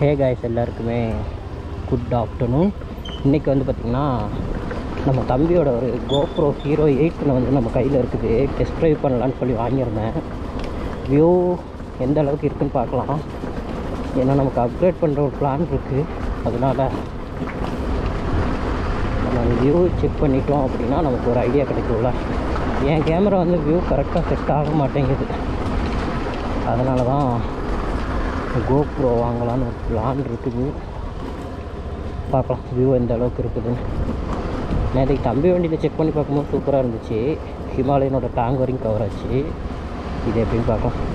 ஹே guys எல்லாருக்குமே good afternoon இன்றைக்கி வந்து பார்த்திங்கன்னா நம்ம தம்பியோட ஒரு கோப்ரோ ஹீரோ எயிட்டில் வந்து நம்ம கையில் இருக்குது டெஸ்ட் ட்ரைவ் பண்ணலான்னு சொல்லி வாங்கியிருந்தேன் வியூ எந்த அளவுக்கு இருக்குன்னு பார்க்கலாம் ஏன்னா நமக்கு அப்கிரேட் பண்ணுற ஒரு பிளான் இருக்குது அதனால் நம்ம அந்த வியூ செக் பண்ணிட்டோம் அப்படின்னா நமக்கு ஒரு ஐடியா கிடைக்கும்ல என் கேமரா வந்து வியூ கரெக்டாக செட் ஆக மாட்டேங்குது அதனால தான் கோப்ரோ வாங்கலான்னு ஒரு பிளான் இருக்குது பார்க்கலாம் வியூ எந்த அளவுக்கு இருக்குதுன்னு நேற்றுக்கு தம்பி வண்டியில் செக் பண்ணி பார்க்கும்போது சூப்பராக இருந்துச்சு ஹிமாலயனோட டேங்க் வரைக்கும் கவர் ஆச்சு இது எப்படின்னு பார்க்கலாம்